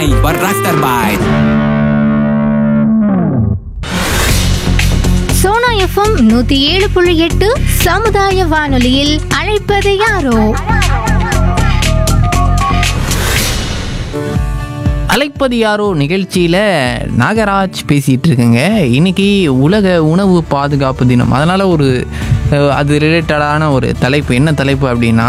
night buat Rockstar Bite. Sona FM நூத்தி ஏழு புள்ளி எட்டு சமுதாய வானொலியில் அழைப்பது யாரோ அலைப்பது யாரோ நிகழ்ச்சியில் நாகராஜ் பேசிகிட்டு இருக்கேங்க இன்னைக்கு உலக உணவு பாதுகாப்பு தினம் அதனால் ஒரு அஹ், அது ரிலேட்டடான ஒரு தலைப்பு என்ன தலைப்பு அப்படின்னா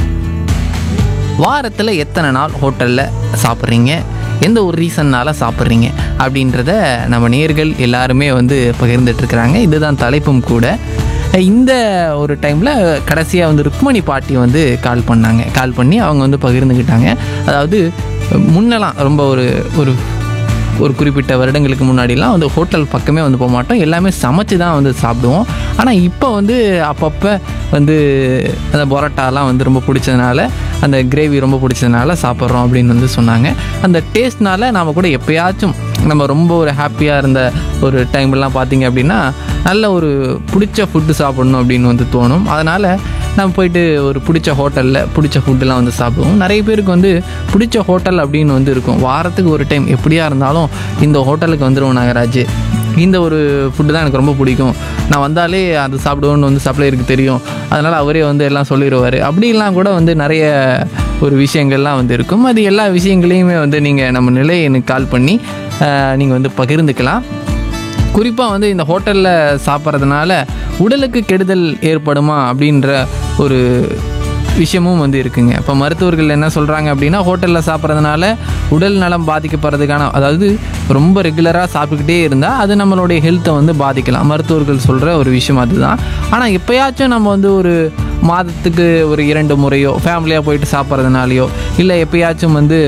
வாரத்தில் எத்தனை நாள் ஹோட்டலில் சாப்பிட்றீங்க எந்த ஒரு ரீசன்னால் சாப்பிட்றீங்க அப்படின்றத நம்ம நேர்கள் எல்லாருமே வந்து பகிர்ந்துட்டு இருக்கிறாங்க இதுதான் தலைப்பும் கூட இந்த ஒரு டைமில் கடைசியாக வந்து ருக்மணி பாட்டி வந்து கால் பண்ணாங்க கால் பண்ணி அவங்க வந்து பகிர்ந்துக்கிட்டாங்க அதாவது முன்னெல்லாம் ரொம்ப ஒரு ஒரு ஒரு குறிப்பிட்ட வருடங்களுக்கு முன்னாடிலாம் வந்து ஹோட்டல் பக்கமே வந்து போக மாட்டோம் எல்லாமே சமைச்சு தான் வந்து சாப்பிடுவோம் ஆனால் இப்போ வந்து அப்பப்போ வந்து அந்த பரோட்டாலாம் வந்து ரொம்ப பிடிச்சதுனால அந்த கிரேவி ரொம்ப பிடிச்சதுனால சாப்பிட்றோம் அப்படின்னு வந்து சொன்னாங்க அந்த டேஸ்ட்னால நாம் கூட எப்பயாச்சும் நம்ம ரொம்ப ஒரு ஹாப்பியாக இருந்த ஒரு டைம்லாம் பார்த்தீங்க அப்படின்னா நல்ல ஒரு பிடிச்ச ஃபுட்டு சாப்பிடணும் அப்படின்னு வந்து தோணும் அதனால் நம்ம போயிட்டு ஒரு பிடிச்ச ஹோட்டலில் பிடிச்ச ஃபுட்டுலாம் வந்து சாப்பிடுவோம் நிறைய பேருக்கு வந்து பிடிச்ச ஹோட்டல் அப்படின்னு வந்து இருக்கும் வாரத்துக்கு ஒரு டைம் எப்படியா இருந்தாலும் இந்த ஹோட்டலுக்கு வந்துடுவோம் நாகராஜ் இந்த ஒரு ஃபுட்டு தான் எனக்கு ரொம்ப பிடிக்கும் நான் வந்தாலே அது சாப்பிடுவோன்னு வந்து சப்ளையருக்கு தெரியும் அதனால் அவரே வந்து எல்லாம் சொல்லிடுவார் அப்படிலாம் கூட வந்து நிறைய ஒரு விஷயங்கள்லாம் வந்து இருக்கும் அது எல்லா விஷயங்களையுமே வந்து நீங்கள் நம்ம நிலையை எனக்கு கால் பண்ணி நீங்கள் வந்து பகிர்ந்துக்கலாம் குறிப்பாக வந்து இந்த ஹோட்டலில் சாப்பிட்றதுனால உடலுக்கு கெடுதல் ஏற்படுமா அப்படின்ற ஒரு விஷயமும் வந்து இருக்குங்க இப்போ மருத்துவர்கள் என்ன சொல்கிறாங்க அப்படின்னா ஹோட்டலில் சாப்பிட்றதுனால உடல் நலம் பாதிக்கப்படுறதுக்கான அதாவது ரொம்ப ரெகுலராக சாப்பிட்டுக்கிட்டே இருந்தால் அது நம்மளுடைய ஹெல்த்தை வந்து பாதிக்கலாம் மருத்துவர்கள் சொல்கிற ஒரு விஷயம் அதுதான் ஆனால் எப்போயாச்சும் நம்ம வந்து ஒரு மாதத்துக்கு ஒரு இரண்டு முறையோ ஃபேமிலியாக போயிட்டு சாப்பிட்றதுனாலையோ இல்லை எப்போயாச்சும் வந்து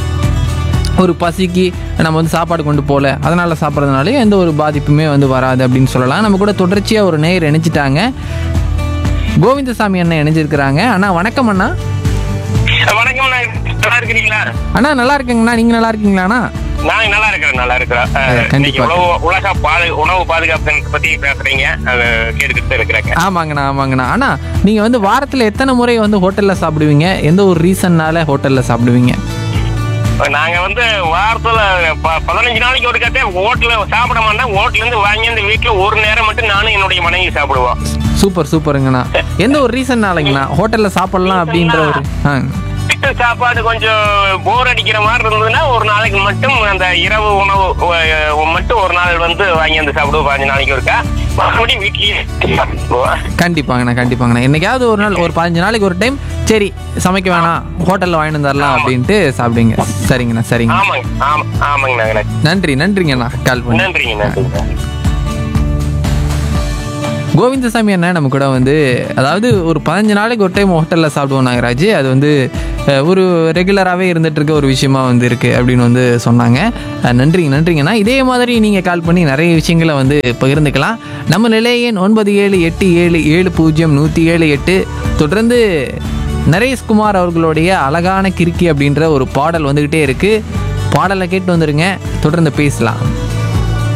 ஒரு பசிக்கு நம்ம வந்து சாப்பாடு கொண்டு போகல அதனால் சாப்பிட்றதுனாலே எந்த ஒரு பாதிப்புமே வந்து வராது அப்படின்னு சொல்லலாம் நம்ம கூட தொடர்ச்சியாக ஒரு நேயர் இணைச்சிட்டாங்க கோவிந்தசாமி அண்ணன் இணைஞ்சிருக்கிறாங்க அண்ணா வணக்கம் அண்ணா வணக்கம் நான் நல்லா இருக்கிறீங்களா அண்ணா நல்லா இருக்கேங்கண்ணா நீங்கள் நல்லா இருக்கீங்களாண்ணா நான் நல்லா இருக்கிறேன் நல்லா இருக்கிறேன் அஹ், கண்டிப்பா. இன்னைக்கு உணவு உலக பாது உணவு பாதுகாப்பு பத்தி பேசுறீங்க அதை கேட்டுக்கிட்டு தான் இருக்கிறேங்க ஆமாங்கண்ணா ஆமாங்கண்ணா அண்ணா நீங்கள் வந்து வாரத்தில் எத்தனை முறை வந்து ஹோட்டலில் சாப்பிடுவீங்க எந்த ஒரு ரீசன்னால ஹோட்டலில் சாப்பிடுவீங்க நாங்க வந்து வாரத்துல ப- பதினஞ்சு நாளைக்கு ஒரு கட்டே ஹோட்டல்ல சாப்பிட மாட்டேன் ஹோட்டல்ல இருந்து வாங்கி அந்த வீட்டுல ஒரு நேரம் மட்டும் நானும் என்னுடைய மனைவி சாப்பிடுவோம் சூப்பர் சூப்பருங்கண்ணா எந்த ஒரு ரீசன்னாலங்கண்ணா ஹோட்டலில் சாப்பிட்லாம் அப்படின்ற ஒரு ஆ வீட்டு சாப்பாடு கொஞ்சம் போர் அடிக்கிற மாதிரி இருந்ததுன்னா ஒரு நாளைக்கு மட்டும் அந்த இரவு உணவு அஹ், மட்டும் ஒரு நாள் வந்து வாங்கி வந்து சாப்பிடுவோம் பதினஞ்சு நாளைக்கு ஒருக்கா மறுபடியும் வீட்லயே சாப்பிடுவோம் கண்டிப்பாங்கண்ணா கண்டிப்பாங்கண்ணா என்னைக்காவது ஒரு நாள் ஒரு பதினஞ்சு நாளைக்கு ஒரு டைம் சரி சமைக்க வேணாம் ஹோட்டலில் வாங்கிட்டு வந்துடலாம் அப்படின்ட்டு சாப்பிடுங்க சரிங்கண்ணா சரிங்க ஆமாங்க ஆமா ஆமாங்க நாங்க நன்றி நன்றிங்கண்ணா கால் பண்ணி நன்றிங்க நன்றிங்க கோவிந்தசாமி அண்ணா நம்ம கூட வந்து அதாவது ஒரு பதினஞ்சு நாளைக்கு ஒரு டைம் ஹோட்டலில் சாப்பிடுவோம் நாகராஜ் அது வந்து அஹ், ஒரு ரெகுலராகவே இருந்துட்டு இருக்க ஒரு விஷயமா வந்து இருக்குது அப்படின்னு வந்து சொன்னாங்க அஹ், நன்றிங்க நன்றிங்கண்ணா இதே மாதிரி நீங்கள் கால் பண்ணி நிறைய விஷயங்களை வந்து பகிர்ந்துக்கலாம் நம்ம நிலைய எண் ஒன்பது ஏழு எட்டு ஏழு ஏழு பூஜ்ஜியம் நூற்றி ஏழு எட்டு தொடர்ந்து நரேஷ்குமார் அவர்களுடைய அழகான கிறுக்கி அப்படின்ற ஒரு பாடல் வந்துக்கிட்டே இருக்குது பாடலை கேட்டு வந்துடுங்க தொடர்ந்து பேசலாம்